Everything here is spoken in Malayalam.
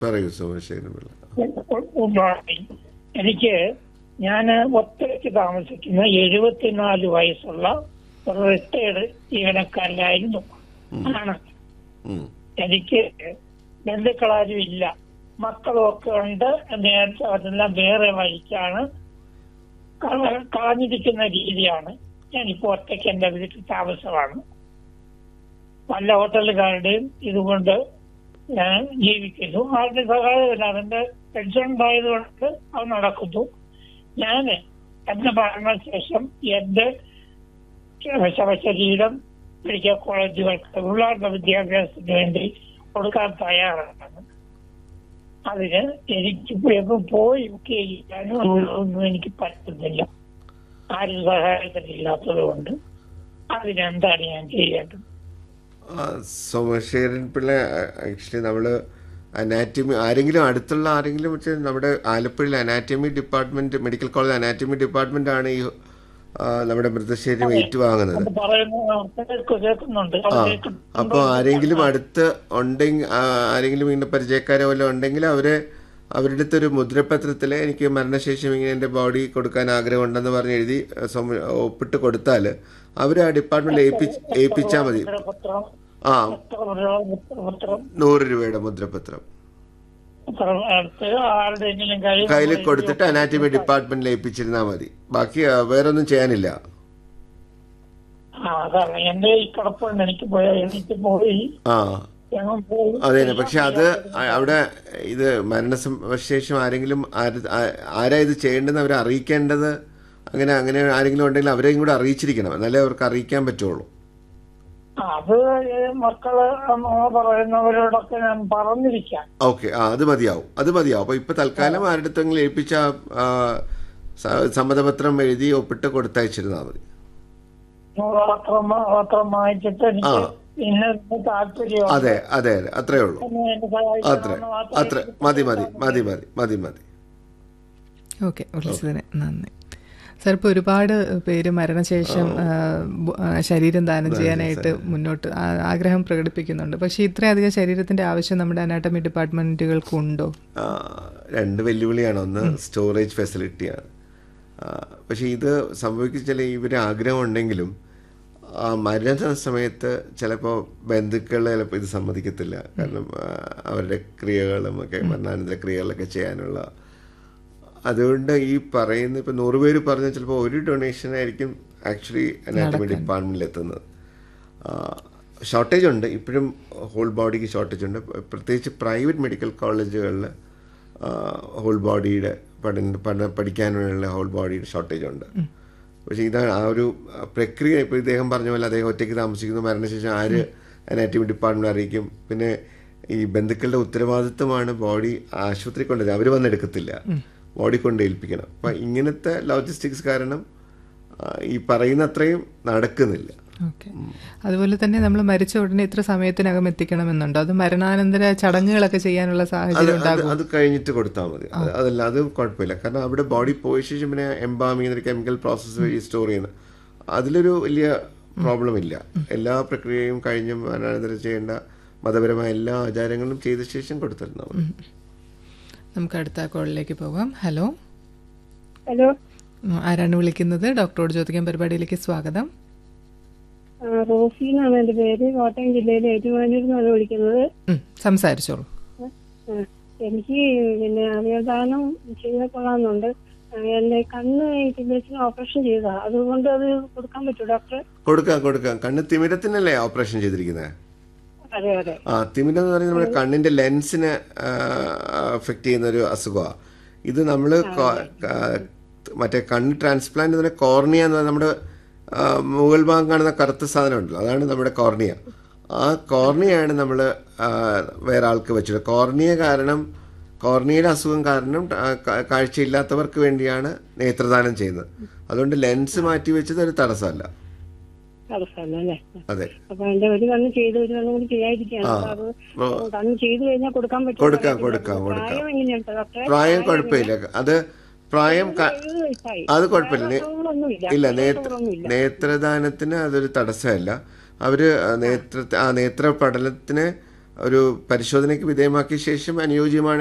പറയൂ സോമശേഖരൻ പിള്ള ഗുഡ് മോർണിംഗ് എനിക്ക് ഞാൻ ഒറ്റയ്ക്ക് താമസിക്കുന്ന എഴുപത്തിനാല് വയസ്സുള്ള ഒരു റിട്ടയർഡ് ജീവനക്കാരനായിരുന്നു ആണ് ഉം. എനിക്ക് ബന്ധുക്കളാരും ഇല്ല മക്കളും ഒക്കെ ഉണ്ട് നേരത്തെ അതെല്ലാം വേറെ വഴിക്കാണ് കള- കളഞ്ഞിരിക്കുന്ന രീതിയാണ് ഞാനിപ്പോ ഒറ്റയ്ക്ക് എന്റെ വീട്ടിൽ താമസമാണ് പല ഹോട്ടലുകാരുടെയും ഇതുകൊണ്ട് ഞാൻ ജീവിക്കുന്നു ആരുടെ സഹായമില്ല അതിന്റെ പെൻഷൻ ഉണ്ടായതുകൊണ്ട് അത് നടക്കുന്നു ഞാൻ എന്റെ മരണശേഷം എന്റെ ശവശരീരം മെഡിക്കൽ കോളേജുകൾക്ക് പിള്ളേരുടെ വിദ്യാഭ്യാസത്തിന് വേണ്ടി കൊടുക്കാൻ തയ്യാറാണ് അതിന് എനിക്ക് എങ്ങും പോയി ഒക്കെ ചെയ്യാനും ഒന്നും എനിക്ക് പറ്റുന്നില്ല ആരും സഹായത്തിനില്ലാത്തത് കൊണ്ട് അതിനെന്താണ് ഞാൻ ചെയ്യേണ്ടത് ആ, സോമശേഖരൻ പിള്ള ആക്ച്വലി നമ്മള് അനാറ്റമി ആരെങ്കിലും അടുത്തുള്ള ആരെങ്കിലും വെച്ച് നമ്മുടെ ആലപ്പുഴയിൽ anatomy department medical college anatomy department ആണ് ഈ ആ, നമ്മുടെ മൃതശരീരം ഏറ്റുവാങ്ങുന്നത് അത് പറയുന്ന കേൾക്കു- കേൾക്കുന്നുണ്ട് അത് ആ കേൾക്കുന്നുണ്ട്. അപ്പോൾ ആരെങ്കിലും അടുത്ത് ഉണ്ടെങ്കിൽ ആരെങ്കിലും ഇങ്ങനെ പരിചയക്കാരോ വല്ലതും ഉണ്ടെങ്കിൽ അവരെ അവരുടെ അടുത്ത് ഒരു മുദ്രപത്രത്തിൽ എനിക്ക് മരണശേഷം ഇങ്ങനെ എൻ്റെ ബോഡി കൊടുക്കാൻ ആഗ്രഹമുണ്ടെന്ന് പറഞ്ഞ് എഴുതി ആ, സമ- ഒപ്പിട്ട് കൊടുത്താൽ അവർ ആ ഡിപ്പാർട്ട്മെന്റിൽ ഏൽപ്പിച്ച് ഏൽപ്പിച്ചാൽ മതി മുദ്രപത്രം ആ എത്ര രൂപ മുദ്രപത്രം നൂറ് രൂപയുടെ മുദ്രപത്രം പത്രം എടുത്ത് ആരുടെയെങ്കിലും കയ്യിൽ കയ്യിൽ കൊടുത്തിട്ട് അനാറ്റമി ഡിപ്പാർട്ട്മെന്റിൽ ഏൽപ്പിച്ചിരുന്നാൽ മതി ബാക്കി ആ, വേറൊന്നും ചെയ്യാനില്ല ആ അതാണ് എന്റെ ഈ കിടപ്പുണ്ട് എനിക്ക് പോയി എനിക്ക് പോയി ആ ഞങ്ങൾ പോയി അതെ പക്ഷെ അത് അ- അവിടെ ഇത് മരണശേഷം ആരെങ്കിലും ആര്- ആ- ആരാ ഇത് ചെയ്യേണ്ടതെന്ന് അവരെ അറിയിക്കേണ്ടത് അങ്ങനെ അങ്ങനെ ആരെങ്കിലും ഉണ്ടെങ്കിൽ അവരെയും കൂടെ അറിയിച്ചിരിക്കണം എന്നാലേ അവർക്ക് അറിയിക്കാൻ പറ്റുള്ളൂ ആ, അത് ഈ മക്കള് അമ്മ പറയുന്നവരോടൊക്കെ ഞാൻ പറഞ്ഞിരിക്കാം ഓക്കെ ആ അത് മതിയാവും അത് മതിയാവും അപ്പൊ ഇപ്പൊ തൽക്കാലം ആരുടെ അടുത്തെങ്കിലും ഏൽപ്പിച്ച ആ, സ- സമ്മതപത്രം എഴുതി ഒപ്പിട്ട് കൊടുത്തയച്ചിരുന്നാൽ മതി പത്രം പത്രം വായിച്ചിട്ട് എനിക്ക് ആ. ഇന്ന താല്പര്യം അതെ അതെ അതെ അത്രേ ഉള്ളൂ എന്നെ അത്ര സഹായിക്കണമെന്ന് മാത്രമേ അത്ര മതി മതി മതി മതി മതി മതി ഓക്കെ വിളിച്ചതിന് നന്ദി സാർ ഇപ്പോൾ ഒരുപാട് പേര് മരണശേഷം ആ, ബു- ആ, ശരീരം ദാനം ചെയ്യാനായിട്ട് മുന്നോട്ട് ആ- ആഗ്രഹം പ്രകടിപ്പിക്കുന്നുണ്ട് പക്ഷേ ഇത്രയധികം ശരീരത്തിന്റെ ആവശ്യം നമ്മുടെ അനാട്ടമി ഡിപ്പാർട്ട്മെന്റുകൾക്കുണ്ടോ ആ, രണ്ട് വെല്ലുവിളിയാണ് ഒന്ന് സ്റ്റോറേജ് ഫെസിലിറ്റിയാണ് ആ, പക്ഷേ ഇത് സംഭവിക്കുന്ന ഇവർ ആഗ്രഹം ഉണ്ടെങ്കിലും ആ, മരണ സമയത്ത് ചിലപ്പോൾ ബന്ധുക്കൾ ചിലപ്പോൾ ഇത് സമ്മതിക്കത്തില്ല കാരണം ആ, അവരുടെ ക്രിയകളും ഒക്കെ മരണാനന്തര ക്രിയകളൊക്കെ ചെയ്യാനുള്ള അതുകൊണ്ട് ഈ പറയുന്ന ഇപ്പം നൂറ് പേര് പറഞ്ഞ ചിലപ്പോൾ ഒരു ഡൊണേഷൻ ആയിരിക്കും ആക്ച്വലി അനാറ്റമി ഡിപ്പാർട്ട്മെന്റിൽ എത്തുന്നത് ഷോർട്ടേജ് ഉണ്ട് ഇപ്പോഴും ഹോൾ ബോഡിക്ക് ഷോർട്ടേജ് ഉണ്ട് പ്രത്യേകിച്ച് പ്രൈവറ്റ് മെഡിക്കൽ കോളേജുകളിൽ ഹോൾ ബോഡിയുടെ പഠന പഠന പഠിക്കാനുള്ള ഹോൾ ബോഡിയുടെ ഷോർട്ടേജ് ഉണ്ട് പക്ഷേ ഇതാണ് ആ ഒരു പ്രക്രിയ ഇപ്പോൾ ഇദ്ദേഹം പറഞ്ഞ പോലെ അദ്ദേഹം ഒറ്റയ്ക്ക് താമസിക്കുന്നു മരണശേഷം ആര് അനാറ്റമി ഡിപ്പാർട്ട്മെന്റ് അറിയിക്കും പിന്നെ ഈ ബന്ധുക്കളുടെ ഉത്തരവാദിത്വമാണ് ബോഡി ആശുപത്രി കൊണ്ടുവരുന്നത് അവർ വന്നെടുക്കത്തില്ല ബോഡി കൊണ്ട് ഏൽപ്പിക്കണം അപ്പം ഇങ്ങനത്തെ ലോജിസ്റ്റിക്സ് കാരണം ആ, ഈ പറയുന്ന അത്രയും നടക്കുന്നില്ല ഓക്കെ അതുപോലെ തന്നെ നമ്മൾ മരിച്ച ഉടനെ ഇത്ര സമയത്തിനകം എത്തിക്കണമെന്നുണ്ടോ അത് മരണാനന്തര ചടങ്ങുകളൊക്കെ ചെയ്യാനുള്ള അത് സാഹചര്യം അത് ഉണ്ടാകും അത് കഴിഞ്ഞിട്ട് കൊടുത്താൽ മതി അത് അതല്ല അത് കുഴപ്പമില്ല കാരണം അവിടെ ബോഡി പോയ ശേഷം പിന്നെ എംബാമിങ് എന്നൊരു കെമിക്കൽ പ്രോസസ്സ് വഴി സ്റ്റോർ ചെയ്യുന്നത് അതിലൊരു വലിയ പ്രോബ്ലം ഇല്ല എല്ലാ പ്രക്രിയയും കഴിഞ്ഞ് മരണാനന്തരം ചെയ്യേണ്ട മതപരമായ എല്ലാ ആചാരങ്ങളും ചെയ്ത ശേഷം കൊടുത്തിരുന്നാൽ മതി നമുക്ക് അടുത്ത കോളിലേക്ക് പോകാം ഹലോ ഹലോ ഉം, ആരാണ് വിളിക്കുന്നത് ഡോക്ടറോട് ചോദിക്കാൻ പരിപാടിയിലേക്ക് സ്വാഗതം ആ, റോസി എന്നാണ് എന്റെ പേര് കോട്ടയം ജില്ലയിലെ ഏറ്റുമാനൂരിൽ നിന്നാണ് വിളിക്കുന്നത് ഉം, സംസാരിച്ചോളൂ ആ, എനിക്ക് പിന്നെ അവയവദാനം ചെയ്താൽ കൊള്ളാമെന്നുണ്ട് ആ, എന്റെ കണ്ണ് തിമിരത്തിന് ഓപ്പറേഷൻ ചെയ്തതാ അതുകൊണ്ട് അത് കൊടുക്കാൻ പറ്റുമോ ഡോക്ടർ കൊടുക്കാം കൊടുക്കാം കണ്ണ് തിമിരത്തിനല്ലേ ഓപ്പറേഷൻ ചെയ്തിരിക്കുന്നത് അതെ അതെ ആ തിമിരം എന്ന് പറയുന്നത് നമ്മുടെ കണ്ണിന്റെ ലെൻസിനെ അഫക്റ്റ് ചെയ്യുന്ന ഒരു അസുഖമാണ് ഇത് നമ്മൾ മറ്റേ കണ്ണ് ട്രാൻസ്പ്ലാന്റ് എന്ന് പറഞ്ഞാൽ കോർണിയ എന്ന് പറഞ്ഞാൽ നമ്മുടെ ആ, മുകൾ ഭാഗം കാണുന്ന കറുത്ത സാധനം ഉണ്ടല്ലോ അതാണ് നമ്മുടെ കോർണിയ ആ കോർണിയാണ് നമ്മൾ വേറെ ആൾക്ക് വെച്ചത് കോർണിയ കാരണം കോർണിയയുടെ അസുഖം കാരണം ആ, കാ- കാഴ്ചയില്ലാത്തവർക്ക് വേണ്ടിയാണ് നേത്രദാനം ചെയ്യുന്നത് അതുകൊണ്ട് ലെൻസ് മാറ്റി വെച്ചത് ഒരു തടസ്സമല്ല തടസ്സമല്ല അല്ലേ അതെ അപ്പൊ എന്റെ ഒരു കണ്ണ് ചെയ്ത് ഒരു കണ്ണും കൂടി ചെയ്യാതിരിക്കുകയാണ് ആ. അപ്പൊ അത് അപ്പൊ കണ്ണ് ചെയ്ത് കഴിഞ്ഞാൽ കൊടുക്കാൻ പറ്റുമോ കൊടുക്കാം, അറിയത്തില്ല. കൊടുക്കാം, കൊടുക്കാം. പ്രായം എങ്ങനെയുണ്ട് ഡോക്ടറെ പ്രായം കുഴപ്പമില്ല അത് പ്രായം ക- എഴുപത് വയസ്സായി അത് കുഴപ്പമില്ല നേ- അസുഖങ്ങളൊന്നുമില്ല ഇല്ല നേത്ര അസുഖങ്ങളൊന്നുമില്ല. നേത്രദാനത്തിന് അതൊരു തടസ്സമല്ല അവര് നേത്ര ആ നേത്ര പഠനത്തിന് ഒരു പരിശോധനയ്ക്ക് വിധേയമാക്കിയ ശേഷം അനുയോജ്യമാണ്